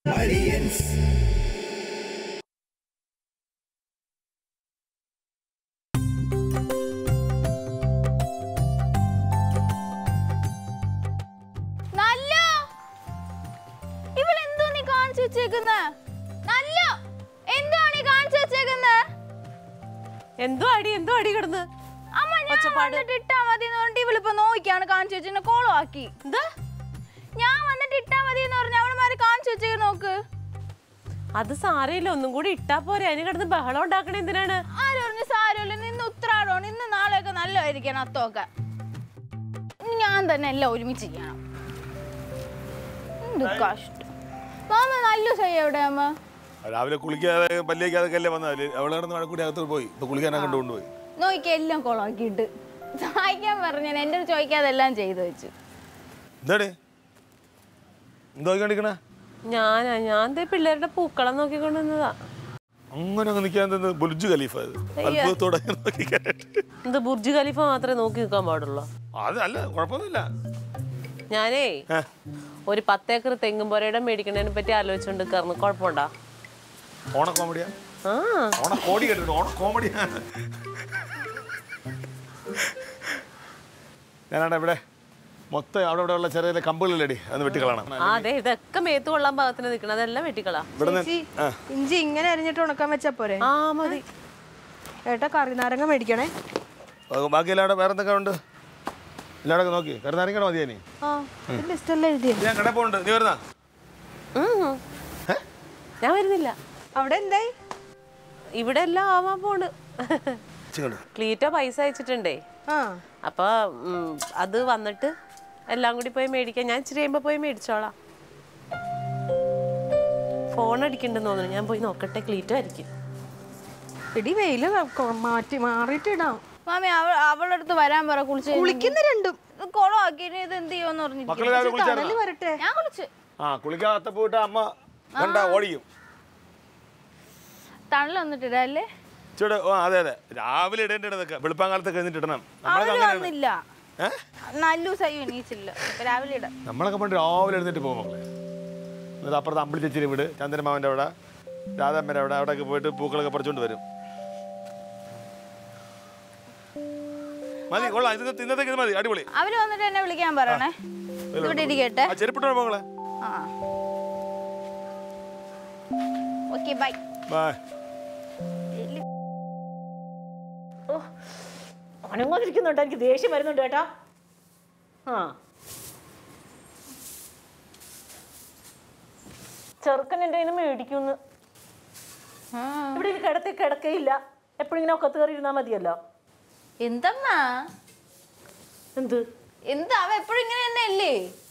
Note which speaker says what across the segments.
Speaker 1: നല്ല ഇവളെന്തോ നീ കാണിച്ചു വെച്ചേക്കുന്നെ നല്ല എന്തോ നീ കാണിച്ചു വെച്ചേക്കുന്നെ
Speaker 2: എന്തോ അടി എന്തോ അടി കിടന്ന്
Speaker 1: അമ്മ ഞാൻ വന്നിട്ട് ഇട്ടാ മതി എന്ന് പറഞ്ഞിട്ട് ഇവളിപ്പോ നോക്കിയാണ് കാണിച്ചു വെച്ചിട്ട് കോളം ആക്കി
Speaker 2: എന്താ
Speaker 1: ഞാൻ വന്നിട്ട് ഇട്ടാ മതി എന്ന് പറഞ്ഞ അവളുമാര് കാണിച്ചു വെച്ചേക്ക് നോക്ക്
Speaker 2: അത് സാരയില്ല ഒന്നും കൂടി ഇട്ടാ പോരെ അതിന് കിടന്ന് ബഹളം ഉണ്ടാക്കണേ എന്തിനാണ്
Speaker 1: ആര് പറഞ്ഞു സാരമില്ല നിന്ന് ഉത്രാടമാണ് ഇന്ന് നാളെയൊക്കെ നല്ലതായിരിക്കണം അത്തൊക്കെ ഇനി ഞാൻ തന്നെ എല്ലാം ഒരുമിച്ച് ചെയ്യണം എന്ത് കഷ്ടം മാമ നല്ല ചെയ്യ എവിടെ അമ്മ
Speaker 3: രാവിലെ കുളിക്കാതെ പല്ലിക്കാതൊക്കെ അല്ലേ വന്നാൽ അവളെ കിടന്ന് മഴക്കൂടി അകത്ത് പോയി ഇപ്പൊ കുളിക്കാനൊക്കെ കൊണ്ടുപോയി
Speaker 1: നോക്കി എല്ലാം കൊളാക്കിയിട്ട് സഹായിക്കാൻ പറഞ്ഞു ഞാൻ എൻ്റെ ചോദിക്കാതെ എല്ലാം ചെയ്തു വെച്ചു
Speaker 3: എന്താടേ എന്തോ കണ്ടിക്കണേ
Speaker 2: ഞാനാ ഞാൻ ദേ പിള്ളേരുടെ പൂക്കളം നോക്കിക്കൊണ്ടുവന്നതാ
Speaker 3: അങ്ങനെ അങ്ങ് നിൽക്കാൻ തന്നെ ബുർജ് ഖലീഫ അത് അത്ഭുതത്തോടെ ഇങ്ങനെ നോക്കിക്കാനായിട്ട്
Speaker 2: എന്ത് ബുർജ് ഖലീഫ മാത്രമേ നോക്കി നിൽക്കാൻ പാടുള്ളൂ
Speaker 3: അത് അല്ല കുഴപ്പമൊന്നുമില്ല
Speaker 2: ഞാനേ
Speaker 3: ഏ,
Speaker 2: ഒരു പത്തേക്കർ തെങ്ങും പുരയുടെ മേടിക്കണതിനെ പറ്റി ആലോചിച്ചുകൊണ്ട് കയറുന്നു കുഴപ്പമുണ്ടാ
Speaker 3: ഓണ കോമഡിയാ
Speaker 2: ആ
Speaker 3: ഓണ കോടി കേട്ടിട്ടുണ്ട് ഓണ കോമഡിയാ ഞാനാണ് ഇവിടെ മൊത്തം അവിടെ ഇവിടെ ഉള്ള ചെറിയ ചെറിയ കമ്പുകളിലടി അന്ന് വെട്ടിക്കളാണ്
Speaker 2: ആ, അതെ ഇതൊക്കെ മേത്ത് കൊള്ളാൻ പാകത്തിന് നിൽക്കണം അതെല്ലാം വെട്ടിക്കളാ
Speaker 3: ഇവിടെ നിന്ന്
Speaker 4: ചേച്ചി ഇഞ്ചി ഇങ്ങനെ അരിഞ്ഞിട്ട് ഉണക്കാൻ വെച്ചാ പോരെ
Speaker 2: ആ മതി
Speaker 4: ഏട്ടാ കറിനാരങ്ങ മേടിക്കണേ
Speaker 3: ബാക്കി എല്ലാവിടെ വേറെ എന്തൊക്കെ ഉണ്ട് എല്ലാവരും നോക്കി കരുനാരങ്ങടെ മതിയാ നീ
Speaker 4: ആ ലിസ്റ്റെല്ലാം എഴുതിയ
Speaker 3: ഞാൻ കടയിൽ പോകുന്നുണ്ട് നീ വരുന്ന
Speaker 2: ഉം. ഞാൻ വരുന്നില്ല
Speaker 4: അവിടെ എന്തായി
Speaker 2: ഇവിടെ എല്ലാം ആവാൻ പോണ്
Speaker 3: ചിങ്ങണ്ട്
Speaker 2: ക്ലീറ്റോ പൈസ അയച്ചിട്ടുണ്ടേ
Speaker 4: ആ
Speaker 2: അപ്പൊ ഉം, അത് വന്നിട്ട് എല്ലാം കൂടി പോയി മേടിക്കാം ഞാൻ ഇച്ചിരി കഴിയുമ്പോ പോയി മേടിച്ചോളാം ഫോൺ അടിക്കണ്ടെന്ന് തോന്നുന്നു ഞാൻ പോയി നോക്കട്ടെ ക്ലീറ്റോ ആയിരിക്കും
Speaker 4: ഇടി വെയില് കൊ- മാറ്റി മാറിയിട്ട് ഇടാം
Speaker 1: മാമി അവൾ അവളുടെ അടുത്ത് വരാൻ പറ കുളിച്ച്
Speaker 4: കുളിക്കുന്ന രണ്ടും
Speaker 1: കുളമാക്കി ഇനി ഇത് എന്ത് ചെയ്യുമെന്ന് പറഞ്ഞിട്ട്
Speaker 3: മക്കള് രാവിലെ
Speaker 4: തണല്
Speaker 3: കുളിച്ചായിരുന്നു
Speaker 4: വരട്ടെ
Speaker 1: ഞാൻ കുളിച്ച്
Speaker 3: ആ കുളിക്കാത്ത പോയിട്ട് അമ്മ കണ്ട ഓടിക്കും
Speaker 1: തണൽ വന്നിട്ടിടല്ലേ
Speaker 3: ചൂട് ഓ അതെ അതെ രാവിലെ ഇടേണ്ടതൊക്കെ വെളുപ്പാങ്കാലത്തൊക്കെ എഴുന്നിട്ട് ഇടണം നമ്മളൊക്കെ
Speaker 1: അവര്
Speaker 3: അങ്ങനെയാണ്
Speaker 1: വന്നില്ല
Speaker 3: ഏ
Speaker 1: നല്ല സയ്യോ എണീച്ചില്ല ഇപ്പൊ രാവിലെ ഇടാം
Speaker 3: നമ്മളൊക്കെ പണ്ട് രാവിലെ എഴുന്നേറ്റ് പോകും മക്കളെ എന്നിട്ട് അപ്പുറത്ത് അമ്പിളി ചേച്ചിരി വീട് ചന്ദ്രമാവൻ്റെ അവിടെ രാധാമ്മൻ്റെ അവിടെ അവിടെയൊക്കെ പോയിട്ട് പൂക്കളൊക്കെ പറിച്ചുകൊണ്ട് വരും മതി കൊള്ളാം ഇത് ഇന്നത്തേക്ക് ഇത് മതി അടിപൊളി
Speaker 1: അവര് വന്നിട്ട് എന്നെ വിളിക്കാൻ പറയണേ ഇവിടെ ഇരിക്കട്ടെ
Speaker 3: ആ ചെരുപ്പിട്ടോ മക്കളെ
Speaker 1: ആ ഓക്കെ ബൈ
Speaker 3: ബൈ
Speaker 2: അനങ്ങോതിരിക്കുന്നുണ്ട് എനിക്ക് ദേഷ്യം വരുന്നുണ്ട് കേട്ടാ ആ ചെറുക്കൻ എൻ്റെ കയ്യിൽ നിന്ന് മേടിക്കുന്നു ഇവിടെ ഇത് കിടത്തി കിടക്കയില്ല എപ്പോഴും ഇങ്ങനെ ഒക്കത്ത് കയറി ഇരുന്നാൽ മതിയല്ലോ
Speaker 1: എന്തമ്മാ
Speaker 2: എന്ത്
Speaker 1: എന്താ അവ എപ്പോഴും ഇങ്ങനെ തന്നെ അല്ലേ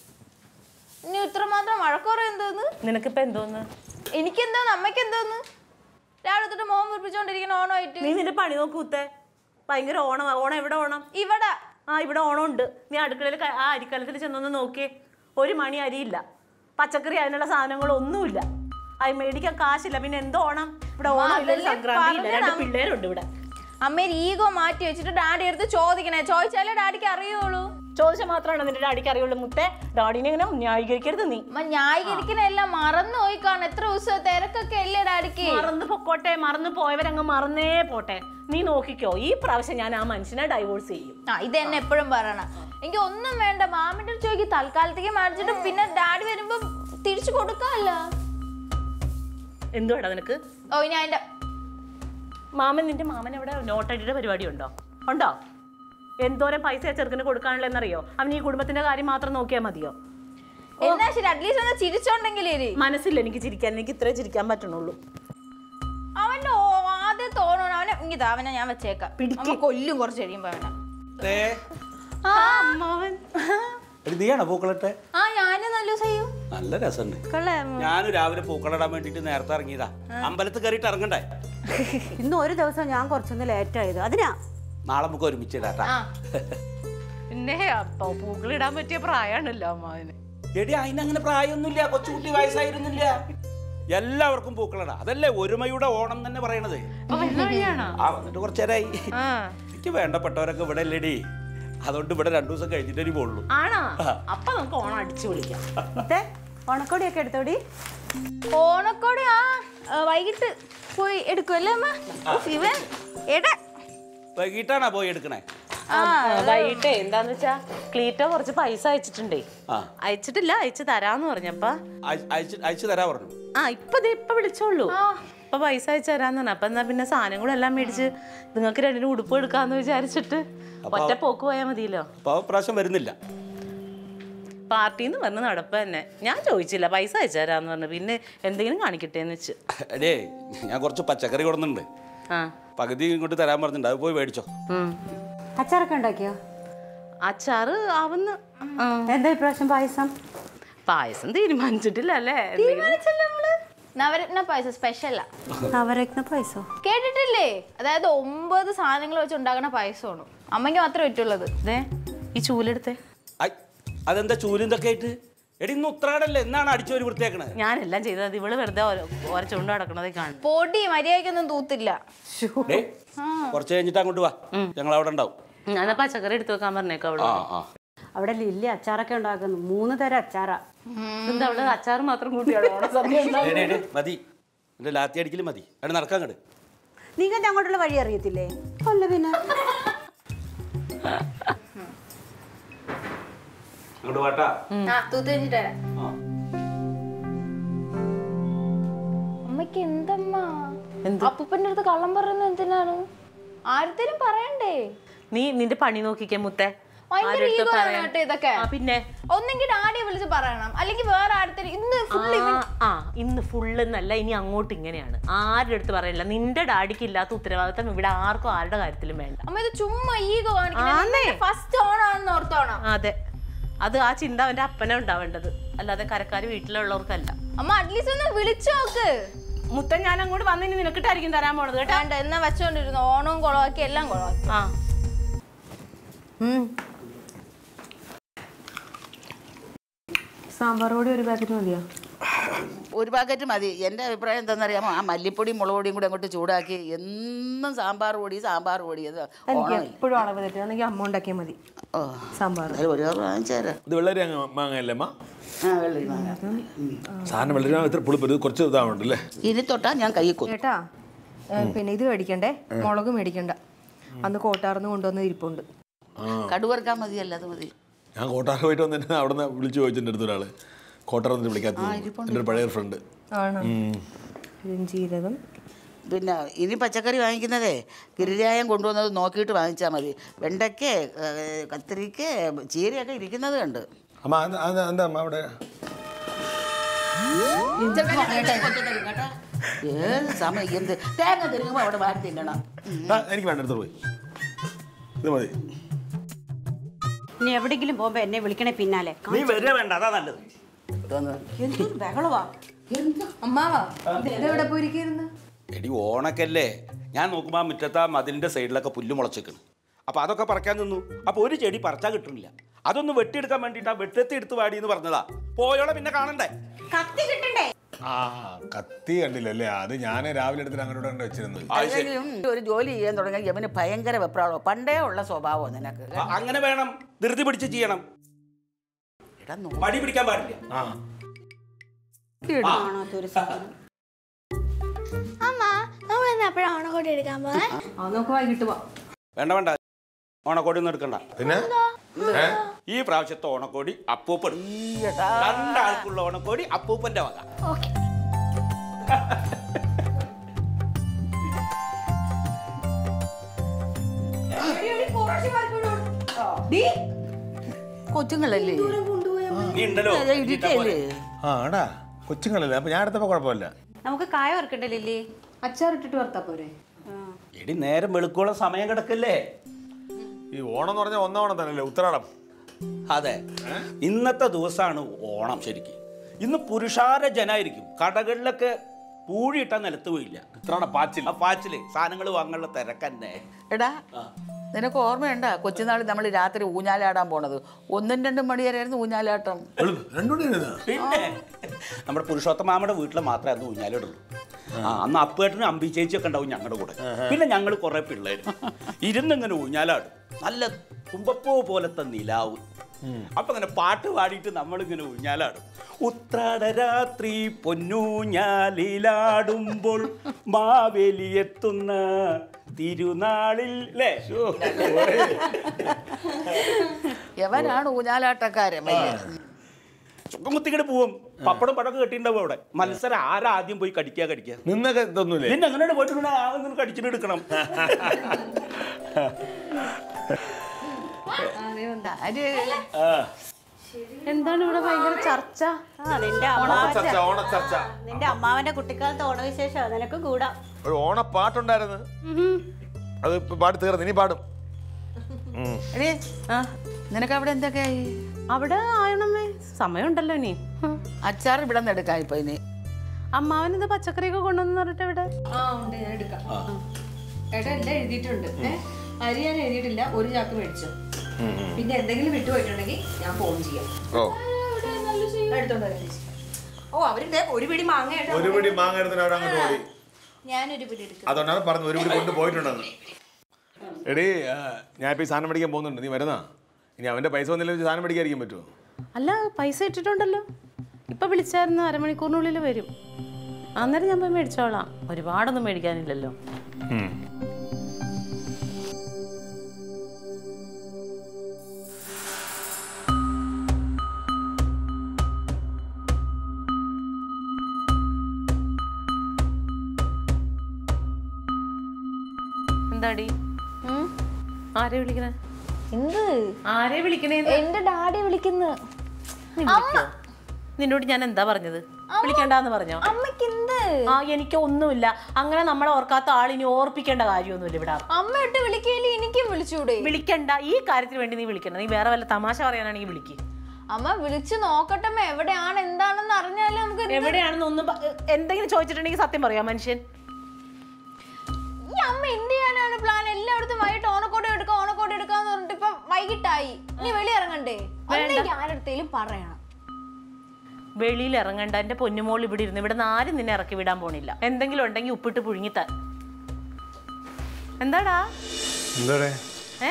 Speaker 1: ഇനി ഇത്രമാത്രം വഴക്കുറ എന്തോന്ന്
Speaker 2: നിനക്കിപ്പോ എന്തോന്ന്
Speaker 1: എനിക്കെന്തോന്ന് അമ്മയ്ക്ക് എന്തോന്ന് രാവിലെ തൊട്ട് മോൻ വീർപ്പിച്ചോണ്ടിരിക്കുന്ന ഓണമായിട്ട്
Speaker 2: നീ നിന്റെ പണി നോക്ക് കുത്തേ ഭയങ്കര ഓണം ഓണം എവിടെ ഓണം
Speaker 1: ഇവിടെ
Speaker 2: ആ ഇവിടെ ഓണം ഉണ്ട് നീ അടുക്കളയിൽ ക- ആ അരിക്കലത്തിൽ ചെന്നൊന്ന് നോക്കിയേ ഒരു മണി അരിയില്ല പച്ചക്കറി അതിനുള്ള സാധനങ്ങളൊന്നുമില്ല അത് മേടിക്കാൻ കാശില്ല പിന്നെ എന്തോ ഓണം ഇവിടെ ഓണം ഇല്ല
Speaker 1: അതല്ലേ
Speaker 2: സംക്രാന്തി ഇല്ല രണ്ട്
Speaker 1: പറഞ്ഞത്.
Speaker 2: പിള്ളേരുണ്ട് ഇവിടെ
Speaker 1: അമ്മേര് ഈഗോ മാറ്റി വെച്ചിട്ട് ഡാഡി എടുത്ത് ചോദിക്കണേ ചോദിച്ചാലേ ഡാഡിക്ക് അറിയുള്ളൂ
Speaker 2: ചോദിച്ചാൽ മാത്രമാണ് നിന്റെ ഡാഡിക്ക് അറിയുള്ളൂ മുത്തേ ഡാഡിനെ ഇങ്ങനെ ന്യായീകരിക്കരുത് നീ
Speaker 1: അമ്മ ന്യായീകരിക്കണ എല്ലാം മറന്നു പോയി കാണും എത്ര ദിവസം തിരക്കൊക്കെ അല്ലേ ഡാഡിക്ക്
Speaker 2: മറന്നു പൊക്കോട്ടെ മറന്നു പോയവരങ്ങ് മറന്നേ പോട്ടെ നീ നോക്കിക്കോ ഈ പ്രാവശ്യം ഞാൻ ആ മനുഷ്യനെ ഡൈവോഴ്സ് ചെയ്യും
Speaker 1: ആ ഇത് എന്നെ എപ്പോഴും പറയണ എനിക്ക് ഒന്നും വേണ്ട മാമിന്റെ അടുത്ത് ചോദിക്കും തൽക്കാലത്തേക്ക് മേടിച്ചിട്ട് പിന്നെ ഡാഡി വരുമ്പോ തിരിച്ചു കൊടുക്കാല്ല
Speaker 2: എന്തുവാടാ നിനക്ക്
Speaker 1: ഓ ഇനി അതിന്റെ
Speaker 2: മാമൻ നിന്റെ മാമൻ എവിടെ നോട്ടടിയുടെ പരിപാടി ഉണ്ടോ ഉണ്ടോ എന്തോരം പൈസ ആ ചെറുക്കന് കൊടുക്കാനുള്ള എന്നറിയോ അവൻ ഈ കുടുംബത്തിന്റെ കാര്യം മാത്രം നോക്കിയാൽ മതിയോ
Speaker 1: എന്നാ ശരി അറ്റ്ലീസ്റ്റ് ഒന്ന് ചിരിച്ചോണ്ടെങ്കിലേ
Speaker 2: മനസ്സില്ല എനിക്ക് ചിരിക്കാൻ എനിക്ക് ഇത്രേ ചിരിക്കാൻ പറ്റണുള്ളൂ
Speaker 1: അവന്റെ ഓ- ആദ്യം തോന്നണം അവനെ ഇങ്ങിതാ അവനെ ഞാൻ വെച്ചേക്കാം അമ്മ കൊല്ലും കുറച്ച് കഴിയുമ്പോ അവനെ
Speaker 5: ദേ,
Speaker 1: ആ അമ്മാവൻ
Speaker 5: എടി നീയാണോ പൂക്കളിട്ടെ
Speaker 1: ആ ഞാനും നല്ല ചെയ്യും
Speaker 5: നല്ല രസമുണ്ട്
Speaker 1: കൊള്ളാം
Speaker 5: ഞാനും രാവിലെ പൂക്കളിടാൻ വേണ്ടിട്ട് നേരത്തെ ഇറങ്ങിയതാ അമ്പലത്തിൽ കയറിയിട്ട് ഇറങ്ങണ്ടേ
Speaker 6: ഇന്ന് ഒരു ദിവസം ഞാൻ കുറച്ചൊന്ന് ലേറ്റ് ആയത് അതിനാ
Speaker 5: നാളെ നമുക്ക് ഒരുമിച്ച് ഇടാട്ടാ
Speaker 1: ആ
Speaker 2: പിന്നെ അപ്പൊ പൂക്കളിടാൻ പറ്റിയ പ്രായമാണല്ലോ അമ്മാവന്
Speaker 5: എടി അതിനങ്ങനെ പ്രായമൊന്നുമില്ല കൊച്ചുകുട്ടി വയസ്സായിരുന്നില്ല എല്ലാവർക്കും പൂക്കളിടാം അതല്ലേ ഒരുമയുടെ ഓണം തന്നെ പറയണത്
Speaker 2: അപ്പൊ വരുന്ന വഴിയാണോ
Speaker 5: ആ വന്നിട്ട് കുറച്ചേരായി
Speaker 2: ആ
Speaker 5: എനിക്ക് വേണ്ടപ്പെട്ടവരൊക്കെ ഇവിടെ അല്ലേടി അതുകൊണ്ട് ഇവിടെ രണ്ടു ദിവസം കഴിഞ്ഞിട്ടേ പോകുള്ളൂ
Speaker 2: ആണോ അപ്പൊ നമുക്ക് ഓണം അടിച്ചു വിളിക്കാം
Speaker 6: ഇതേ ഉണക്കോടിയൊക്കെ എടുത്തോടി
Speaker 1: ഓണക്കോടി ആ ആ, വൈകിട്ട് പോയി എടുക്കുമല്ലേ അമ്മ ഉഫ്, ഇവൻ എടാ
Speaker 5: വൈകിട്ടാണോ പോയി എടുക്കണേ
Speaker 1: ആ
Speaker 2: വൈകിട്ടേ എന്താന്ന് വെച്ചാ ക്ലീറ്റോ കുറച്ച് പൈസ അയച്ചിട്ടുണ്ടേ
Speaker 5: ആ.
Speaker 2: അയച്ചിട്ടില്ല അയച്ചു തരാന്ന് പറഞ്ഞപ്പ
Speaker 5: അയച്ച് അയച്ച് അയച്ചു തരാ പറഞ്ഞു
Speaker 2: ആ ഇപ്പൊ ദേ ഇപ്പൊ വിളിച്ചോളൂ ഇപ്പൊ പൈസ അയച്ചു തരാന്ന് പറഞ്ഞു അപ്പൊ എന്നാ പിന്നെ സാധനങ്ങളെല്ലാം മേടിച്ച് നിങ്ങൾക്ക് രണ്ടിനും ഉടുപ്പ് എടുക്കാന്ന് വിചാരിച്ചിട്ട് ഒറ്റ പോക്ക് പോയാൽ മതിയല്ലോ
Speaker 5: അപ്പോൾ പ്രാവശ്യം വരുന്നില്ല
Speaker 2: പാർട്ടിന്ന് പറഞ്ഞ് നടപ്പ് തന്നെ ഞാൻ ചോദിച്ചില്ല പൈസ അയച്ചു തരാന്ന് പറഞ്ഞു പിന്നെ എന്തെങ്കിലും കാണിക്കട്ടെ എന്ന് വെച്ച്
Speaker 5: എടേ ഞാൻ കുറച്ച് പച്ചക്കറി കൊടുക്കുന്നുണ്ട്
Speaker 2: ആ
Speaker 5: പകുതി ഇങ്ങോട്ട് തരാൻ പറഞ്ഞിട്ടുണ്ട് അത് പോയി മേടിച്ചോ
Speaker 2: ഉം.
Speaker 6: അച്ചാറൊക്കെ ഉണ്ടാക്കിയോ
Speaker 2: അച്ചാറ് ആവുന്ന ആ.
Speaker 6: എന്താ ഇപ്രാവശ്യം പായസം
Speaker 2: പായസം തീരുമാനിച്ചിട്ടില്ല അല്ലേ എന്തെങ്കിലും-
Speaker 1: നവരത്ന പായസം സ്പെഷ്യലാ
Speaker 6: നവരത്ന പായസോ
Speaker 1: കേട്ടിട്ടില്ലേ അതായത് ഒമ്പത് സാധനങ്ങൾ വെച്ച് ഉണ്ടാക്കുന്ന പായസമാണ് അമ്മയ്ക്ക് മാത്രമേ പറ്റുള്ളത്
Speaker 2: ദേ ഈ ചൂലെടുത്തേ
Speaker 5: ഐ അതെന്താ ചൂലും ഇതൊക്കെ ആയിട്ട് എടി ഇന്ന് ഉത്രാടല്ലേ എന്നാണ് അടിച്ചോരി വൃത്തിയാക്കണത്
Speaker 2: ഞാനെല്ലാം ചെയ്തത് ഇവള് വെറുതെ ഒരച്ചുകൊണ്ട് നടക്കണതേ കാണും
Speaker 1: പൊടി മര്യാദയ്ക്കൊന്നും തൂത്തില്ല
Speaker 5: ഡേ കുറച്ച് കഴിഞ്ഞിട്ട് അങ്ങോട്ട് വാ ഞങ്ങൾ അവിടെ ഉണ്ടാവും
Speaker 2: ഞാൻ പച്ചക്കറി എടുത്തു വെക്കാൻ പറഞ്ഞേക്കാം അവള്
Speaker 5: ആ ആ
Speaker 6: അവിടെ ലില്ലി അച്ചാറൊക്കെ ഉണ്ടാക്കുന്നു മൂന്ന് തരം അച്ചാറാ
Speaker 2: എന്താ അവള് അച്ചാറ് മാത്രം കൂട്ടിയാണോ ഓണസദ്യ ഉണ്ടാക്കുന്നത്?
Speaker 5: ഡേ, ഡേ, ഡേ, മതി എൻ്റെ ലാത്തി അടിക്കലും മതി അവിടെ നടക്കാൻ കണ്ട്
Speaker 6: നിങ്ങൾക്ക് അങ്ങോട്ടുള്ള വഴി അറിയത്തില്ലേ അല്ല പിന്നെ
Speaker 5: അങ്ങോട്ട് വാട്ടാ
Speaker 1: ആ തൂത്ത് കഴിഞ്ഞിട്ട് വരാം
Speaker 5: ആ.
Speaker 1: അമ്മയ്ക്ക് എന്തമ്മ അപ്പൂപ്പന്റെ അടുത്ത് കള്ളം പറയുന്നത് എന്തിനാണ് ആരത്തേലും പറയണ്ടേ
Speaker 2: നീ നിന്റെ പണി നോക്കിക്കേ മുത്തേ
Speaker 1: ഭയങ്കര
Speaker 2: ആരെടുത്ത്
Speaker 1: ഈഗോ ആണ്
Speaker 2: പറയാൻ?
Speaker 1: കേട്ടോ ഇതൊക്കെ
Speaker 2: ആ, പിന്നെ
Speaker 1: ഒന്നെങ്കിൽ ഡാഡിയെ വിളിച്ച് പറയണം അല്ലെങ്കിൽ വേറെ ആരത്തേലും ഇന്ന് ഫുൾ
Speaker 2: ആ, ആ ഇന്ന് ഫുള്ള് എന്നല്ല ഇനി അങ്ങോട്ട് ഇങ്ങനെയാണ് ആരുടെ അടുത്ത് പറയില്ല നിന്റെ ഡാഡിക്ക് ഇല്ലാത്ത ഉത്തരവാദിത്തം ഇവിടെ ആർക്കും ആരുടെ കാര്യത്തിലും വേണ്ട
Speaker 1: അമ്മ ഇത് ചുമ്മാ ഈഗോ
Speaker 2: ആന്നേ.
Speaker 1: കാണിക്കുന്നത് ഫസ്റ്റ് ഓണാണെന്ന് ഓർത്തോണം
Speaker 2: അതെ അത് ആ ചിന്ത അവന്റെ അപ്പനെ ഉണ്ടാവേണ്ടത് അല്ലാതെ കരക്കാര് വീട്ടിലുള്ളവർക്കല്ല
Speaker 1: അമ്മ അറ്റ്ലീസ്റ്റ് ഒന്ന് വിളിച്ചു നോക്ക്
Speaker 2: മുത്തൻ ഞാൻ അങ്ങോട്ട് വന്നിനി നിനക്കിട്ടായിരിക്കും തരാൻ പോണത് കേട്ടോ
Speaker 1: വേണ്ട എന്നാ വെച്ചോണ്ടിരുന്നു ഓണവും കുളവാക്കി എല്ലാം കുളവാക്കി
Speaker 2: ആ
Speaker 4: സാമ്പാർ പൊടി ഒരു പാക്കറ്റ് മതിയോ
Speaker 7: ഒരു പാക്കറ്റ് മതി എൻ്റെ അഭിപ്രായം എന്താണെന്നറിയാമോ ആ മല്ലിപ്പൊടിയും മുളക് പൊടിയും കൂടെ അങ്ങോട്ട് ചൂടാക്കി എന്നും സാമ്പാർ പൊടി സാമ്പാർ പൊടി അത്
Speaker 4: എനിക്ക്
Speaker 7: ഓണമായി.
Speaker 4: എപ്പോഴും അളവ് തെറ്റുകയാണെങ്കിൽ അമ്മ ഉണ്ടാക്കിയാൽ മതി
Speaker 7: ഓ
Speaker 4: സാമ്പാർ
Speaker 7: എന്തായാലും ഒരു കവർ വാങ്ങിച്ചേരാം
Speaker 3: ഇത് വെള്ളരി അങ്ങ് മാങ്ങയല്ലേ അമ്മ
Speaker 7: ആ വെള്ളരി വാങ്ങാം
Speaker 3: സാധനം വെള്ളരി മാങ്ങ ഇത്ര പുളിപ്പ് ഇത് കുറച്ച് ഇതാവുണ്ടല്ലേ
Speaker 7: ഇനി തൊട്ടാ ഞാൻ കൈ കൊത്തും
Speaker 4: ചേട്ടാ ഏ, പിന്നെ ഇത് മേടിക്കണ്ടേ മുളക് മേടിക്കണ്ട അന്ന് കോട്ടാർന്ന് കൊണ്ടുവന്ന ഇരിപ്പുണ്ട്
Speaker 7: കടുവറുക്കാൻ മതിയല്ല അത് മതി
Speaker 3: ഞാൻ കോട്ടാറ് പോയിട്ട് വന്നിട്ട് അവിടെ നിന്ന് വിളിച്ച് ചോദിച്ചിട്ടുണ്ട് അടുത്ത ഒരാൾ കോട്ടാർ വന്നിട്ട് വിളിക്കാത്തത് എൻ്റെ ഒരു പഴയ ഫ്രണ്ട്
Speaker 4: ആണോ ജീരകം
Speaker 7: പിന്നെ ഇനി പച്ചക്കറി വാങ്ങിക്കുന്നതേ ഗിരിരായം കൊണ്ടുവന്നത് നോക്കിയിട്ട് വാങ്ങിച്ചാൽ മതി വെണ്ടയ്ക്ക കത്തിരിക്ക ചീരയൊക്കെ ഇരിക്കുന്നത് കണ്ട്
Speaker 3: അമ്മ അത് അത് എന്താ അമ്മ അവിടെ
Speaker 7: ഏത് സമയം എന്ത് തേങ്ങ തിരുങ്ങുമ്പോൾ അവിടെ വാരി തിന്നണം
Speaker 3: ആ, എനിക്ക് വേണ്ട എടുത്തോട്ട് പോയി ഇത് മതി
Speaker 6: ഇനി എവിടെയെങ്കിലും പോകുമ്പോ എന്നെ വിളിക്കണേ പിന്നാലെ
Speaker 5: നീ വരിക വേണ്ട അതാ നല്ലത്
Speaker 6: എന്തൊരു ബഹളവാ
Speaker 4: അമ്മാവാ ഇതെവിടെ പോയിരിക്കുന്നു
Speaker 5: എടി ഓണക്കല്ലേ ഞാൻ നോക്കുമ്പോൾ ആ മുറ്റത്ത് ആ മതിലിൻ്റെ സൈഡിലൊക്കെ പുല്ല് മുളച്ചേക്കണ് അപ്പോൾ അതൊക്കെ പറിക്കാൻ നിന്നു അപ്പോൾ ഒരു ചെടി പറിച്ചാൽ കിട്ടുന്നില്ല അതൊന്ന് വെട്ടിയെടുക്കാൻ വേണ്ടിയിട്ട് ആ വെട്ടത്തി എടുത്ത് വാടി എന്ന് പറഞ്ഞതാ പോയോളെ പിന്നെ കാണണ്ടേ
Speaker 6: കത്തി കിട്ടണ്ടേ
Speaker 3: ആ കത്തി കണ്ടില്ലല്ലേ അത് ഞാൻ രാവിലെ എടുത്തിട്ട് അങ്ങോട്ട് കണ്ട് വെച്ചിരുന്നത്
Speaker 7: അല്ലെങ്കിലും ഒരു ജോലി ചെയ്യാൻ തുടങ്ങിയ യവന് ഭയങ്കര വെപ്രാളോ പണ്ടേ ഉള്ള സ്വഭാവം നിനക്ക്
Speaker 5: ആ, അങ്ങനെ വേണം ധൃതി പിടിച്ച് ചെയ്യണം
Speaker 7: എടാ നോ
Speaker 5: മടി പിടിക്കാൻ പാടില്ല
Speaker 3: ആ
Speaker 6: കാണാത്തൊരു സാധനം
Speaker 1: അമ്മ നമ്മൾ എന്നാ എപ്പോഴാണ് ഓണക്കോടി എടുക്കാൻ പോവാ
Speaker 4: അത് നമുക്ക് വൈകിട്ട് പോവാം
Speaker 5: വേണ്ട വേണ്ട ഓണക്കോടി ഒന്നും എടുക്കണ്ട
Speaker 3: പിന്നെ ഏ?
Speaker 5: ഈ പ്രാവശ്യത്തെ ഓണക്കോടി അപ്പൂപ്പൻ രണ്ടാൾക്കുള്ള ഓണക്കോടി അപ്പൂപ്പന്റെ വക
Speaker 1: ഓക്കെ
Speaker 7: കൊച്ചുങ്ങളല്ലേ
Speaker 5: നീ ഉണ്ടല്ലോ
Speaker 7: ഇരിക്കല്ലേ
Speaker 3: ആ ആടാ കൊച്ചുങ്ങളല്ലേ അപ്പൊ ഞാൻ എടുത്തപ്പോ കുഴപ്പമില്ല
Speaker 6: നമുക്ക് കായ വറുക്കണ്ടേ ലില്ലി
Speaker 4: അച്ചാറിട്ടിട്ട് വറുത്താ പോരെ
Speaker 5: എടി നേരം വെളുക്കോളം സമയം കിടക്കല്ലേ
Speaker 3: ഈ ഓണം എന്ന് പറഞ്ഞാൽ ഒന്നാം ഓണം തന്നെയല്ലേ ഉത്രാടം
Speaker 5: അതെ ഇന്നത്തെ ദിവസമാണ് ഓണം ശരിക്കും ഇന്ന് പുരുഷാര ജനായിരിക്കും കടകളിലൊക്കെ പൂഴിയിട്ട നിലത്ത് വീഴില്ല
Speaker 3: ഉത്രാട പാച്ചിൽ
Speaker 5: ആ പാച്ചില് സാധനങ്ങൾ വാങ്ങാനുള്ള തിരക്കന്നെ
Speaker 7: എടാ നിനക്ക് ഓർമ്മയുണ്ടാ കൊച്ചുനാളിൽ നമ്മൾ രാത്രി ഊഞ്ഞാലാടാൻ പോണത് ഒന്നും രണ്ടും മണി വരെയായിരുന്നു ഊഞ്ഞാലാട്ടം
Speaker 3: രണ്ടുകൂടി എഴുതാ
Speaker 5: പിന്നെ നമ്മുടെ പുരുഷോത്തമാമയുടെ വീട്ടിൽ മാത്രമേ അന്ന് ഊഞ്ഞാലിടുള്ളൂ ആ അന്ന് അപ്പേട്ടനും അമ്പി ചേച്ചിയൊക്കെ ഉണ്ടാവും ഞങ്ങളുടെ കൂടെ പിന്നെ ഞങ്ങൾ കുറെ പിള്ളേർ ഇരുന്നിങ്ങനെ ഊഞ്ഞാലാടും നല്ല തുമ്പപ്പൂ പോലത്തെ നിലാവ് അപ്പൊ അങ്ങനെ പാട്ട് പാടിയിട്ട് നമ്മളിങ്ങനെ ഊഞ്ഞാലാടും ഉത്രാടരാത്രി പൊന്നൂഞ്ഞാലിലാടുമ്പോൾ മാവേലി എത്തുന്ന തിരുനാളിൽ അല്ലേ
Speaker 7: എവനാണ് ഊഞ്ഞാലാട്ടക്കാരൻ വലിയ
Speaker 5: ചുക്കം കുത്തിക്കിട്ട് പോവും പപ്പടം പടക്കം കെട്ടിണ്ടാവും അവിടെ മത്സരം ആരാ ആദ്യം പോയി കടിക്കുക കടിക്കുക
Speaker 3: നിന്നൊക്കെ ഇതൊന്നുമില്ലേ
Speaker 5: പിന്നെ അങ്ങനെ പോയിട്ടുണ്ടെങ്കിൽ ആ ഒന്ന് കടിച്ചിട്ട് എടുക്കണം
Speaker 2: എന്താണ് ഇവിടെ ഭയങ്കര ചർച്ച
Speaker 6: ആ നിന്റെ അമ്മാവന്റെ
Speaker 3: ചർച്ച ഓണച്ചർച്ച
Speaker 6: നിന്റെ അമ്മാവന്റെ കുട്ടിക്കാലത്ത് ഓണവിശേഷം നിനക്ക് കൂടാം
Speaker 3: ഒരു ഓണപ്പാട്ടുണ്ടായിരുന്നു അത് ഇപ്പൊ പാടി തീർന്നു ഇനി പാടും ഉം.
Speaker 7: എടീ നിനക്ക് അവിടെ എന്തൊക്കെയായി
Speaker 2: അവിടെ ആയണമേ സമയമുണ്ടല്ലോ ഇനി
Speaker 7: അച്ചാർ ഇവിടെ നിന്ന് എടുക്കാം ഇപ്പൊ ഇനി
Speaker 2: അമ്മാവൻ ഇത് പച്ചക്കറിയൊക്കെ കൊണ്ടുവന്ന് പറഞ്ഞിട്ട് ഇവിടെ
Speaker 4: ആ ഉണ്ട് ഞാൻ എടുക്കാം ഏട്ടാ എല്ലാം എഴുതിയിട്ടുണ്ട് ഏ അരി ഞാൻ എഴുതിയിട്ടില്ല ഒരു ചാക്ക് മേടിച്ചു പിന്നെ എന്തെങ്കിലും വിട്ടുപോയിട്ടുണ്ടെങ്കിൽ ഞാൻ ഫോൺ ചെയ്യാം
Speaker 3: ഓ
Speaker 4: എടുത്തോണ്ട് വരാം ചേച്ചി. ഓ അവരുടെ ഒരു പിടി മാങ്ങ ഏട്ടാ
Speaker 3: ഒരു പിടി മാങ്ങ എടുത്തിട്ട് അവിടെ അങ്ങോട്ട് ഓടി
Speaker 1: ഞാനൊരു പിടി എടുക്കും
Speaker 3: അതുകൊണ്ടാണ് പറഞ്ഞത് ഒരു പിടി കൊണ്ട് പോയിട്ടുണ്ടെന്ന് എടീ ആ, ഞാൻ ഇപ്പൊ ഈ സാധനം മേടിക്കാൻ പോകുന്നുണ്ട് നീ വരുന്നാ ഇനി അവന്റെ പൈസ വന്നില്ല വെച്ച് സാധനം മേടിക്കാതിരിക്കാൻ പറ്റുമോ
Speaker 2: അല്ല പൈസ ഇട്ടിട്ടുണ്ടല്ലോ ഇപ്പൊ വിളിച്ചായിരുന്നു അരമണിക്കൂറിനുള്ളിൽ വരും അന്നേരം ഞാൻ പോയി മേടിച്ചോളാം ഒരുപാടൊന്നും മേടിക്കാനില്ലല്ലോ എന്താടി ആരെ വിളിക്കണേ
Speaker 1: എന്ത്
Speaker 2: ആരെ വിളിക്കണേ
Speaker 1: എന്റെ ഡാഡി വിളിക്കുന്നു
Speaker 2: നീ വിളിക്കോ? നിന്നോട് ഞാൻ എന്താ പറഞ്ഞത് വിളിക്കണ്ടെന്ന് പറഞ്ഞോ
Speaker 1: അമ്മയ്ക്ക് എന്ത്
Speaker 2: ആ എനിക്ക് ഒന്നുമില്ല അങ്ങനെ നമ്മളെ ഓർക്കാത്ത ആളിനി ഓർപ്പിക്കേണ്ട കാര്യമൊന്നുമില്ല ഇവിടെ
Speaker 1: അമ്മ ഇട്ട് വിളിക്കയില്ലേ എനിക്കും വിളിച്ചൂടെ
Speaker 2: വിളിക്കണ്ട ഈ കാര്യത്തിന് വേണ്ടി നീ വിളിക്കണ്ട നീ വേറെ വല്ല തമാശ പറയാനാണെങ്കിൽ വിളിക്ക്
Speaker 1: അമ്മ വിളിച്ചു നോക്കട്ടെ അമ്മ എവിടെയാണ് എന്താണെന്ന് അറിഞ്ഞാലേ നമുക്ക് എന്ത്
Speaker 2: എവിടെയാണെന്ന് ഒന്നും പ- എന്തെങ്കിലും ചോദിച്ചിട്ടുണ്ടെങ്കിൽ സത്യം പറയാ മനുഷ്യൻ
Speaker 1: ഈ അമ്മ എന്ത് ചെയ്യാനാണ് പ്ലാൻ എല്ലായിടത്തും വൈകിട്ട് ഓണക്കോടി എടുക്കാം ഓണക്കോടി എടുക്കാന്ന് പറഞ്ഞിട്ട് ഇപ്പൊ വൈകിട്ടായി ഇനി വെളി ഇറങ്ങണ്ടേ ഒന്നെങ്കിൽ ആരടുത്തേലും പറയണം
Speaker 2: വെളിയിൽ ഇറങ്ങണ്ട എന്റെ പൊന്നുമോൾ ഇവിടെ ഇരുന്ന് ഇവിടെ നിന്ന് ആരും നിന്നെ ഇറക്കി വിടാൻ പോണില്ല എന്തെങ്കിലും ഉണ്ടെങ്കിൽ ഉപ്പിട്ട് പുഴുങ്ങിത്താൻ എന്താടാ
Speaker 3: എന്താടേ
Speaker 2: ഏ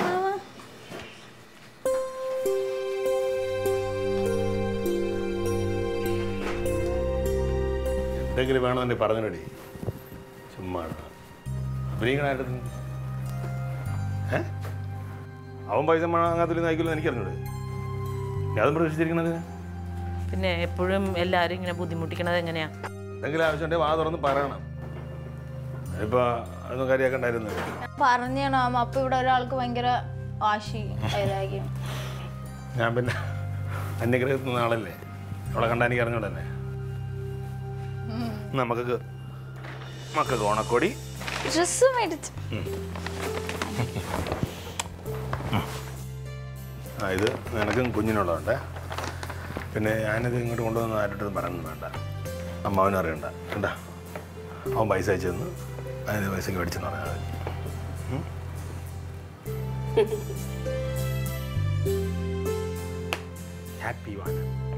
Speaker 3: എന്തെങ്കിലും വേണമെന്നെ പറഞ്ഞടി ചുമ്മാ അഭിനയിക്കണായിട്ട് ഏ അവൻ പൈസ വാങ്ങാത്തില്ല നയിക്കില്ല എനിക്കറിഞ്ഞൂടെ ഞാൻ അതും പ്രതീക്ഷിച്ചിരിക്കണത്
Speaker 2: പിന്നെ എപ്പോഴും എല്ലാരും ഇങ്ങനെ ബുദ്ധിമുട്ടിക്കണത് എങ്ങനെയാ
Speaker 3: എന്തെങ്കിലും ആവശ്യമുണ്ടെങ്കിൽ വാ തുറന്ന് പറയണം ഇപ്പൊ അതൊന്നും കാര്യമാക്കണ്ടായിരുന്നു
Speaker 1: പറഞ്ഞാണോ അമ്മ അപ്പൊ ഇവിടെ ഒരാൾക്ക് ഭയങ്കര വാശി വൈരാഗ്യം
Speaker 3: ഞാൻ പിന്നെ അന്യഗ്രഹത്തിൽ നിന്ന ആളല്ലേ അവളെ കണ്ടാൽ എനിക്ക് അറിഞ്ഞൂടല്ലേ നമുക്ക് മക്കൾക്ക് ഓണക്കോടി
Speaker 1: ഡ്രസ് മേടിച്ചു
Speaker 3: ആ ഇത് നിനക്കും കുഞ്ഞിനുള്ളതുണ്ട് പിന്നെ ഞാനിത് ഇങ്ങോട്ട് കൊണ്ടുവന്ന് ആരോട്ടും പറയണം വേണ്ട അമ്മാവനും അറിയണ്ട വേണ്ട അവൻ പൈസ അയച്ചു തന്നു അതിന് പൈസക്ക് മേടിച്ചെന്ന് പറഞ്ഞാൽ മതി ഉം? ഹാപ്പി വാൻ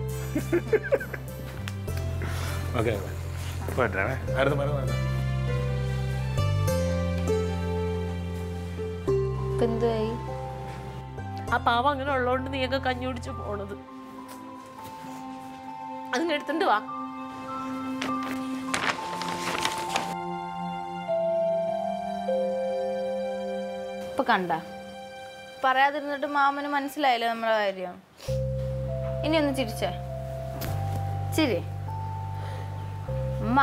Speaker 3: ഓക്കെ പോയിട്ടേ അടുത്ത മരം വേണ്ട
Speaker 1: ഇപ്പൊ എന്തായി
Speaker 2: ആ പാവം അങ്ങനെ ഉള്ളതുകൊണ്ട് നീയൊക്കെ കഞ്ഞി കുടിച്ച് പോണത് അതിന് എടുത്തിട്ട് വാ
Speaker 1: ഇപ്പൊ കണ്ട പറയാതിരുന്നിട്ട് മാമന് മനസ്സിലായില്ലേ നമ്മളെ കാര്യം ഇനി ഒന്ന് ചിരിച്ചേ ചിരി അമ്മ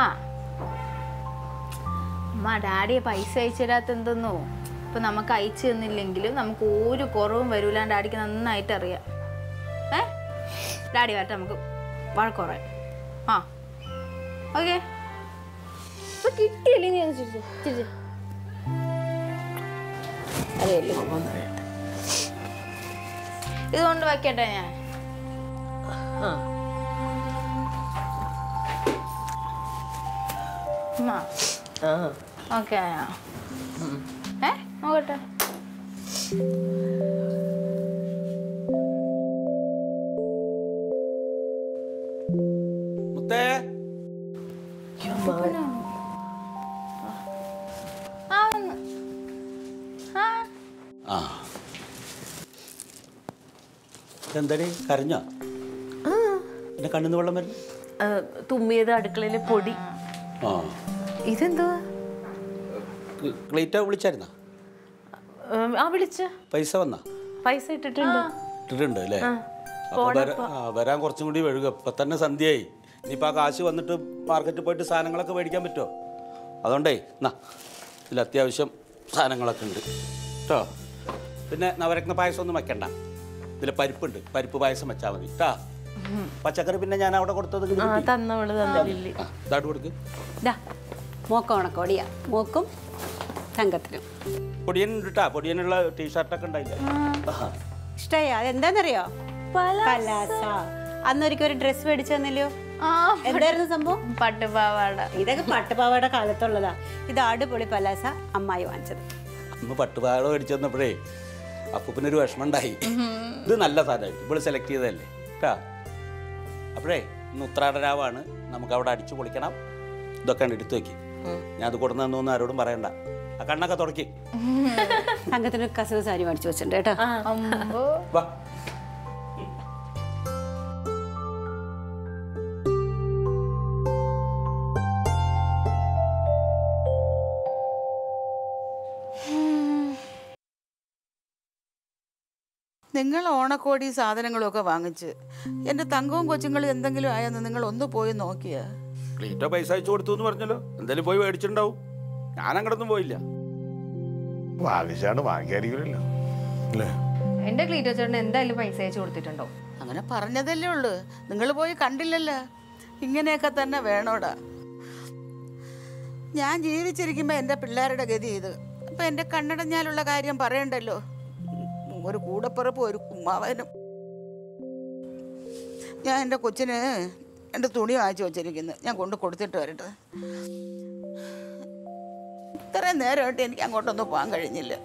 Speaker 1: അമ്മ ഡാഡിയെ പൈസ അയച്ചു തരാത്ത എന്തെന്നോ ഇപ്പൊ നമുക്ക് അയച്ചു തന്നില്ലെങ്കിലും നമുക്ക് ഒരു കുറവും വരൂല ഡാഡിക്ക് നന്നായിട്ട് അറിയാം ഏ ഡാഡി വരട്ടെ നമുക്ക് വഴക്കുറേ ആ ഓക്കെ ഇപ്പൊ കിട്ടിയില്ലേ നീ ഒന്ന് ചിരിച്ചേ ചിരിച്ചേ അറിയല്ലേ ഇതുകൊണ്ട് വെക്കട്ടെ ഞാൻ
Speaker 2: ആ
Speaker 1: ഉമ്മ
Speaker 2: ആ
Speaker 1: ഓക്കെ ഏ നോക്കട്ടെ
Speaker 5: മുത്തേ
Speaker 1: ആ വന്ന് ആ
Speaker 5: ആ എന്താടി കരഞ്ഞോ എന്റെ കണ്ണിന്ന് വെള്ളം വരുന്നു
Speaker 2: ആ, തുമ്മിയത് അടുക്കളയിലെ പൊടി
Speaker 5: ആ
Speaker 2: ഇതെന്തുവാ
Speaker 5: ക്ലീ- ക്ലീറ്റ വിളിച്ചായിരുന്ന
Speaker 2: ഉം, ആ വിളിച്ച
Speaker 5: പൈസ വന്നാ
Speaker 2: പൈസ ഇട്ടിട്ടുണ്ട്
Speaker 5: ഇട്ടിട്ടുണ്ട് അല്ലേ അപ്പൊ വരാ- ആ, വരാൻ കുറച്ചും കൂടി വഴുക ഇപ്പൊ തന്നെ സന്ധ്യയായി ഇനിയിപ്പോൾ ആ കാശ് വന്നിട്ട് മാർക്കറ്റിൽ പോയിട്ട് സാധനങ്ങളൊക്കെ മേടിക്കാൻ പറ്റുമോ അതുകൊണ്ടേ എന്നാ ഇതിൽ അത്യാവശ്യം സാധനങ്ങളൊക്കെ ഉണ്ട് കേട്ടോ പിന്നെ നവരത്ന പായസം ഒന്നും വെക്കണ്ട ഇതിൽ പരിപ്പുണ്ട് പരിപ്പ് പായസം വെച്ചാൽ മതി കേട്ടോ പച്ചക്കറി പിന്നെ ഞാൻ അവിടെ കൊടുത്തത് ഇങ്ങട്
Speaker 2: ആ
Speaker 5: കിട്ടി.
Speaker 2: തന്നവള് തന്നില്ല
Speaker 5: ആ, ഇതായിട്ട് കൊടുക്ക്
Speaker 6: ഇതാ മോക്ക ഉണക്കോടിയാ മോക്കും തങ്കത്തിനും
Speaker 5: പൊടിയനുണ്ട് കേട്ടാ പൊടിയനുള്ള ടീഷർട്ടൊക്കെ ഉണ്ടായില്ല ആ.
Speaker 6: ഇഷ്ടായ അതെന്താന്നറിയോ കലാസ അന്നൊരിക്കൽ ഒരു ഡ്രസ് മേടിച്ചു തന്നില്ലയോ
Speaker 1: ആ
Speaker 6: എന്തായിരുന്നു സംഭവം
Speaker 1: പട്ടുപാവാട
Speaker 6: ഇതൊക്കെ പട്ടുപാവയുടെ കാലത്തുള്ളതാ ഇത് അടിപൊളി പലാസ അമ്മായി വാങ്ങിച്ചത്
Speaker 5: അന്ന് പട്ടുപാവാട മേടിച്ചു തന്നപ്പോഴേ അപ്പൂപ്പിനൊരു വിഷമം ഉണ്ടായി ഇത് നല്ല സാധനമായി ഇപ്പോൾ സെലക്ട് ചെയ്തതല്ലേ കേട്ടാ അപ്പോഴേ ഇന്ന് ഉത്രാടരാവാണ് നമുക്ക് അവിടെ അടിച്ചു പൊളിക്കണം ഇതൊക്കെ ഉണ്ട് എടുത്തു വെക്ക് ഞാൻ അത് കൊടുന്നൊന്നും ആരോടും പറയണ്ട ആ കണ്ണൊക്കെ തുടക്കി
Speaker 6: തങ്കത്തിന് കസവ് സാരി മേടിച്ചു വെച്ചിട്ടുണ്ട് കേട്ടോ
Speaker 1: അമ്പോ
Speaker 5: വാ
Speaker 7: നിങ്ങൾ ഓണക്കോടി സാധനങ്ങളൊക്കെ വാങ്ങിച്ച് എൻ്റെ തങ്കവും കൊച്ചുങ്ങളും എന്തെങ്കിലും ആയെന്ന് നിങ്ങൾ ഒന്ന് പോയി നോക്കിയ
Speaker 5: ക്ലീറ്റോ പൈസ അയച്ചു കൊടുത്തു എന്ന് പറഞ്ഞല്ലോ എന്തായാലും പോയി മേടിച്ചിട്ടുണ്ടാവും ഞാൻ അങ്ങോട്ടൊന്നും പോയില്ല
Speaker 3: വാങ്ങിച്ചാണ് വാങ്ങിയായിരിക്കില്ലല്ലോ അല്ലേ
Speaker 4: എന്റെ ക്ലീറ്റോ ചേട്ടൻ എന്തായാലും പൈസ അയച്ചു കൊടുത്തിട്ടുണ്ടോ
Speaker 7: അങ്ങനെ പറഞ്ഞതല്ലേ ഉള്ളൂ നിങ്ങൾ പോയി കണ്ടില്ലല്ലോ ഇങ്ങനെയൊക്കെ തന്നെ വേണോടാ ഞാൻ ജീവിച്ചിരിക്കുമ്പോൾ എൻ്റെ പിള്ളേരുടെ ഗതി ഇത് അപ്പം എൻ്റെ കണ്ണടഞ്ഞാലുള്ള കാര്യം പറയണ്ടല്ലോ ഒരു കൂടപ്പിറപ്പും ഒരു കുമ്മാവനും ഞാൻ എൻ്റെ കൊച്ചിന് എൻ്റെ തുണി വാങ്ങിച്ചു വച്ചിരിക്കുന്നു ഞാൻ കൊണ്ട് കൊടുത്തിട്ട് വരട്ടെ ഇത്രയും നേരമായിട്ട് എനിക്ക് അങ്ങോട്ടൊന്നും പോകാൻ കഴിഞ്ഞില്ല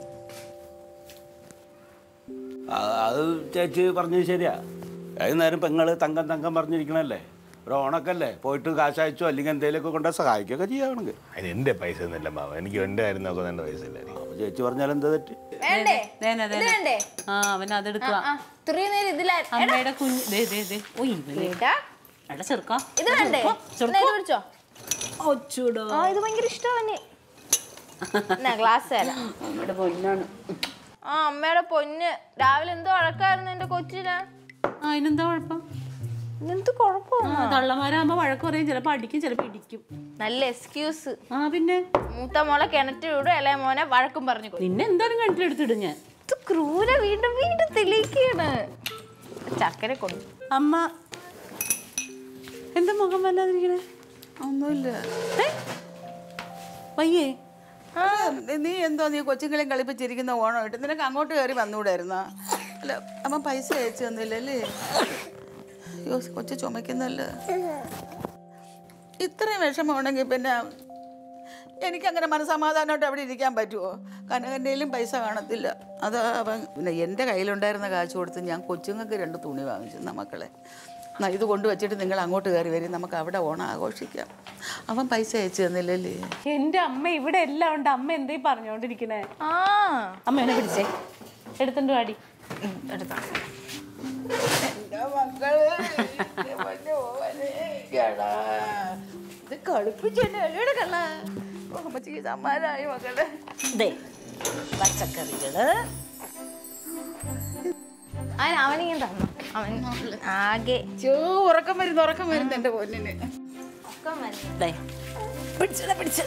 Speaker 5: ആ, അത് ചേച്ചി പറഞ്ഞത് ശരിയാ ഏത് നേരം പെങ്ങള് തങ്കം തങ്കം പറഞ്ഞിരിക്കണല്ലേ ഒരു ഓണക്കല്ലേ പോയിട്ട് കാശ് അയച്ചോ അല്ലെങ്കിൽ എന്തെങ്കിലുമൊക്കെ കൊണ്ട് സഹായിക്കുകയൊക്കെ ചെയ്യാണെങ്കിൽ
Speaker 3: അതിന് എൻ്റെ പൈസ ഒന്നുമില്ല മാവ എനിക്ക് എൻ്റെ കാര്യം നോക്കുന്ന എൻ്റെ പൈസ ഇല്ലായിരിക്കും
Speaker 5: അപ്പോൾ ചേച്ചി പറഞ്ഞാൽ എന്താ തെറ്റ്
Speaker 1: വേണ്ടേ
Speaker 2: ദേന, ദേന.
Speaker 1: ഇത് വേണ്ടേ
Speaker 2: ആ അവൻ അതെടുക്കുക
Speaker 1: ആ ഇത്രയും നേരം ഇതിലാ
Speaker 2: അമ്മയുടെ കുഞ്ഞ് ദേ ദേ ദേ ഓ ഇവന്
Speaker 1: ഏട്ടാ
Speaker 2: എടാ ചെറുക്കാ
Speaker 1: ഇത് വേണ്ടേ എന്നാ ഇത് പിടിച്ചോ
Speaker 2: ഒച്ചൂടോ
Speaker 1: ആ ഇത് ഭയങ്കര ഇഷ്ടമാണ് എന്നാ ഗ്ലാസ് തരാം
Speaker 6: നമ്മുടെ പൊന്നാണ്
Speaker 1: ആ അമ്മയുടെ പൊന്ന് രാവിലെ എന്തോ വഴക്കായിരുന്നു എന്റെ കൊച്ചിന്
Speaker 2: ആ അതിനെന്താ കുഴപ്പം
Speaker 1: എന്ത് കുഴപ്പമാണ്
Speaker 2: ആ തള്ളമാരാകുമ്പോ വഴക്ക് പറയും ചിലപ്പോ അടിക്കും ചിലപ്പോ ഇടിക്കും
Speaker 1: നല്ല എക്സ്ക്യൂസ്
Speaker 2: ആ പിന്നെ
Speaker 1: മൂത്ത മോളെ കിണറ്റിലൂടെ ഇളയ മോനെ വഴക്കും പറഞ്ഞു കൊടുക്കും
Speaker 2: നിന്നെ എന്തായാലും കിണറ്റിലെടുത്തിടും ഞാൻ
Speaker 1: ഇത് ക്രൂര വീണ്ടും വീണ്ടും തെളിയിക്കാണ് ചക്കരെ കൊണ്ട്
Speaker 2: അമ്മ എന്താ മുഖം വല്ലാതിരിക്കണേ
Speaker 7: ഒന്നുമില്ല
Speaker 2: വയ്യേ
Speaker 7: ആ, നീ എന്തോ നീ കൊച്ചുങ്ങളെയും കളിപ്പിച്ചിരിക്കുന്ന ഓണമായിട്ട് നിനക്ക് അങ്ങോട്ട് കയറി വന്നുകൂടായിരുന്നോ അല്ല അവൻ പൈസ അയച്ചു തന്നില്ലല്ലേ അയ്യോ കൊച്ചു ചുമക്കുന്നല്ല ഇത്രയും വിഷമമുണ്ടെങ്കിൽ പിന്നെ എനിക്കങ്ങനെ മനസമാധാനമായിട്ട് അവിടെ ഇരിക്കാൻ പറ്റുമോ കനകൻ്റെയിലും പൈസ കാണത്തില്ല അത് അവൻ പിന്നെ എൻ്റെ കയ്യിലുണ്ടായിരുന്ന കാശ് കൊടുത്ത് ഞാൻ കൊച്ചുങ്ങൾക്ക് രണ്ട് തുണി വാങ്ങിച്ചു എന്നാ മക്കളെ എന്നാ ഇത് കൊണ്ടുവച്ചിട്ട് നിങ്ങൾ അങ്ങോട്ട് കയറി വരും നമുക്ക് അവിടെ ഓണം ആഘോഷിക്കാം അവൻ പൈസ അയച്ചു തന്നില്ലല്ലേ
Speaker 2: എന്റെ അമ്മ ഇവിടെ എല്ലാം ഉണ്ട് അമ്മ എന്തേ പറഞ്ഞോണ്ടിരിക്കണേ
Speaker 1: ആ
Speaker 2: അമ്മ എന്നെ പിടിച്ചേ എടുത്തോണ്ട് വാടി
Speaker 1: എടുത്താ
Speaker 7: എൻ്റെ മക്കള് എൻ്റെ പൊന്നു മോനെ. എടാ, ഇത് കളിപ്പിച്ചെന്നെ അല്ലേടെ കള്ള അമ്മച്ചിക്ക് സമ്മാനമായി മക്കളെ
Speaker 2: ദേ പച്ചക്കറികള്
Speaker 1: അവൻ അവനിങ്ങനെ തന്നു അവൻ ആകെ
Speaker 7: ചോ ഉറക്കം വരുന്നു ഉറക്കം വരുന്നു എൻ്റെ പൊന്നിന്
Speaker 1: ഒക്കെ മതി.
Speaker 2: ദേ പിടിച്ചട പിടിച്ച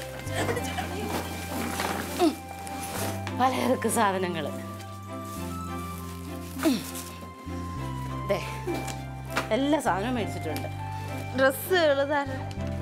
Speaker 2: പലചരക്ക് സാധനങ്ങള് ഉം. ദേ എല്ലാ സാധനവും മേടിച്ചിട്ടുണ്ട്
Speaker 1: ഡ്രസ്സുകൾ തരാം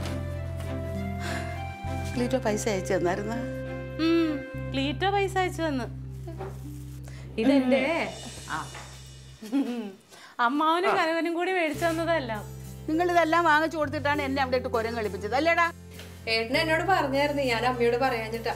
Speaker 7: ക്ലീറ്റോ പൈസ അയച്ചു തന്നായിരുന്നു
Speaker 2: ഉം, ക്ലീറ്റോ പൈസ അയച്ചു തന്നു ഇതെന്റെ ആ അമ്മാവനും കനവനും കൂടി മേടിച്ചു തന്നതല്ല
Speaker 7: നിങ്ങൾ ഇതെല്ലാം വാങ്ങിച്ചു കൊടുത്തിട്ടാണ് എന്നെ അവിടെ ഇട്ട് കൊരം കളിപ്പിച്ചത് അല്ലേടാ
Speaker 4: ഏട്ടൻ എന്നോട് പറഞ്ഞായിരുന്നു ഞാൻ അമ്മയോട് പറയാഞ്ഞിട്ടാ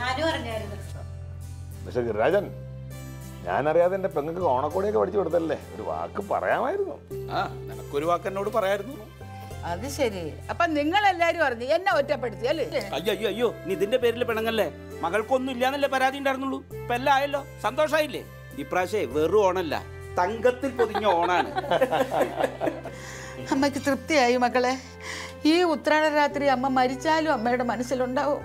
Speaker 3: പക്ഷെ ഗിരിരാജൻ ഞാനറിയാതെ എൻ്റെ പെങ്ങൾക്ക് ഓണക്കോടിയൊക്കെ പഠിച്ചു കൊടുത്തല്ലേ ഒരു വാക്ക് പറയാമായിരുന്നു
Speaker 5: ആ നിനക്കൊരു വാക്ക് എന്നോട് പറയായിരുന്നു
Speaker 7: അത് ശരി അപ്പൊ നിങ്ങൾ എല്ലാരും അറിഞ്ഞു എന്നെ ഒറ്റപ്പെടുത്തി അല്ലേ
Speaker 5: അയ്യോ അയ്യോ അയ്യോ നീ ഇതിന്റെ പേരിൽ പിണങ്ങല്ലേ മകൾക്കൊന്നും ഇല്ലാന്നല്ലേ പരാതി ഉണ്ടായിരുന്നുള്ളൂ ഇപ്പൊ എല്ലാം ആയല്ലോ സന്തോഷായില്ലേ ഇപ്രാവശ്യേ വെറും ഓണല്ല തങ്കത്തിൽ പൊതിഞ്ഞ ഓണാണ്
Speaker 7: അമ്മയ്ക്ക് തൃപ്തിയായി മക്കളെ ഈ ഉത്രാട രാത്രി അമ്മ മരിച്ചാലും അമ്മയുടെ മനസ്സിലുണ്ടാവും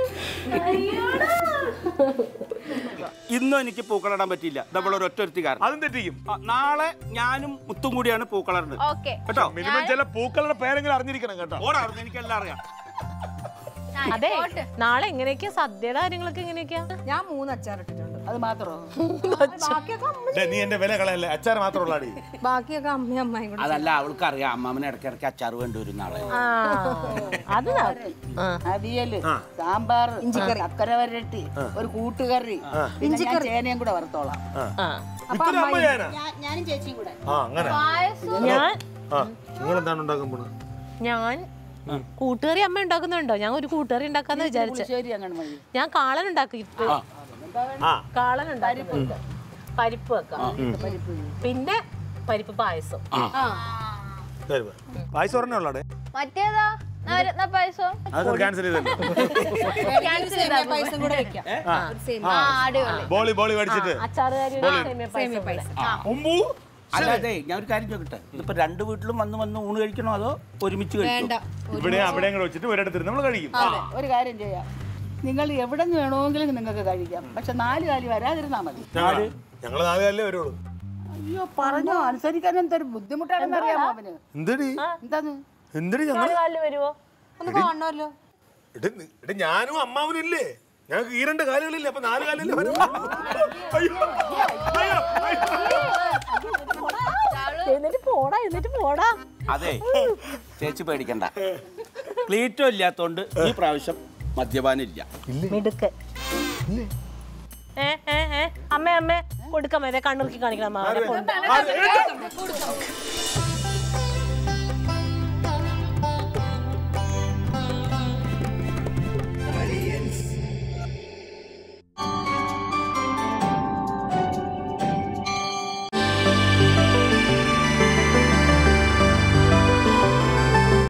Speaker 5: ഇന്നും എനിക്ക് പൂക്കളിടാൻ പറ്റിയില്ല നമ്മളൊരു ഒറ്റൊരുത്തി കാരണം
Speaker 3: അതും തെറ്റിക്കും
Speaker 5: ആ, നാളെ ഞാനും മുത്തും കൂടിയാണ് പൂക്കളിടുന്നത്
Speaker 1: ഓക്കെ
Speaker 5: കേട്ടോ
Speaker 3: മിനിമം ചില പൂക്കളുടെ പേരെങ്കിലും അറിഞ്ഞിരിക്കണം കേട്ടോ
Speaker 5: ഓടാറുണ്ട് എനിക്കെല്ലാം അറിയാം
Speaker 2: അതെ നാളെ എങ്ങനെയൊക്കെയാ സദ്യയുടെ കാര്യങ്ങളൊക്കെ എങ്ങനെയൊക്കെയാ
Speaker 4: ഞാൻ മൂന്ന് അച്ചാർ ഇട്ടിട്ടുണ്ട്
Speaker 7: അത് മാത്രമോ
Speaker 4: ബാക്കിയൊക്കെ അമ്മ
Speaker 3: ഡേ, നീ എന്റെ വില കളയല്ലേ അച്ചാർ മാത്രമുള്ള അടി
Speaker 4: ബാക്കിയൊക്കെ അമ്മയും അമ്മായും കൂടെ
Speaker 5: അതല്ല അവൾക്ക് അറിയാം അമ്മാമന് ഇടയ്ക്ക് ഇടയ്ക്ക് അച്ചാർ വേണ്ടി വരും നാളെ
Speaker 2: ആ അത് ന- ആ.
Speaker 7: അവിയല് സാമ്പാർ അക്കര വരട്ടി ഒരു കൂട്ടുകറി പിന്നെ ഞാൻ ചേനയും കൂടെ വറുത്തോളാം
Speaker 2: ആ.
Speaker 3: ഇത്ര അമ്മ ഞാനാ
Speaker 6: ഞാനും ചേച്ചിയും കൂടെ
Speaker 3: ആ അങ്ങനെ
Speaker 1: പായസം
Speaker 2: ഞാൻ
Speaker 3: ആ നിങ്ങൾ എന്താണ് ഉണ്ടാക്കാൻ പോണത്
Speaker 2: ഞാൻ കൂട്ടുകറി അമ്മ ഉണ്ടാക്കുന്നുണ്ടോ ഞാൻ ഒരു കൂട്ടുകറി ഉണ്ടാക്കാന്ന് വിചാരിച്ചു
Speaker 7: ശരി അങ്ങനെ മതി
Speaker 2: ഞാൻ കാളൻ ഉണ്ടാക്കി ഇപ്പൊ
Speaker 3: ആ
Speaker 2: കാളൻ ഉണ്ടാക്കി പരിപ്പ് വെക്കാം പിന്നെ പരിപ്പ് പായസം
Speaker 3: ശരി, ബൈ. പായസം പറഞ്ഞേ ഉള്ളടേ
Speaker 1: മറ്റേതാ നവരത്ന പായസം
Speaker 3: അത് ക്യാൻസൽ ചെയ്തല്ലോ
Speaker 1: ക്യാൻസൽ ചെയ്താ പോരെ.
Speaker 4: പായസം കൂടെ വെക്കാം
Speaker 1: ആ അടിപൊളി
Speaker 3: ബോളി ബോളി മേടിച്ചിട്ട്
Speaker 2: അച്ചാറുകാരിയുടെ സേമിയ പായസം കൂടെ.
Speaker 3: മുമ്പൂ
Speaker 5: അല്ലാതെ ഞാൻ ഒരു കാര്യം ചോദിക്കട്ടെ ഇതിപ്പോ രണ്ട് വീട്ടിലും വന്ന് വന്ന് ഊണ് കഴിക്കണോ അതോ ഒരുമിച്ച് കഴിക്കണോ
Speaker 3: ഇവിടെ അവിടെയും കൂടെ വെച്ചിട്ട് ഒരിടത്ത് നമ്മൾ കഴിക്കും
Speaker 7: അതെ ഒരു കാര്യം ചെയ്യാം നിങ്ങൾ എവിടെ നിന്ന് വേണമെങ്കിലും നിങ്ങൾക്ക് കഴിക്കാം പക്ഷെ നാല് കാലി വരാതിരുന്നാ മതി
Speaker 3: ഞങ്ങള് ഞങ്ങള് നാല് കാലിലേ വരുള്ളൂ
Speaker 7: അയ്യോ പറഞ്ഞോ അനുസരിക്കാൻ എന്തൊരു ബുദ്ധിമുട്ടാണെന്ന് അറിയാമോ അവന്
Speaker 3: എന്തടി
Speaker 7: എന്താന്ന്
Speaker 3: എന്തടി ഞങ്ങൾ
Speaker 2: നാല് കാലില് വരുവോ
Speaker 4: ഒന്ന് കാണണമല്ലോ
Speaker 3: ഇട ഞാനും അമ്മാവനും ഇല്ലേ ഞങ്ങൾക്ക് ഈ രണ്ട് കാലുകളില്ലേ അപ്പൊ നാല് കാലില്ലേ വരൂ. അയ്യോ, അയ്യോ, അയ്യോ.
Speaker 2: എന്നിട്ട് പോടാ എന്നിട്ട് പോടാ
Speaker 5: അതെ ചേച്ചി പേടിക്കണ്ട ക്ലീറ്റോ ഇല്ലാത്തോണ്ട് ഈ പ്രാവശ്യം മദ്യപാനം ഇല്ല
Speaker 2: മിടുക്ക് ഏ ഏ ഏ അമ്മേ അമ്മേ കൊടുക്കാൻ മതി കണ്ണുറുക്കി കാണിക്കണം അമ്മ അവനെ കൊണ്ട്
Speaker 3: ആ, എടുത്തോ.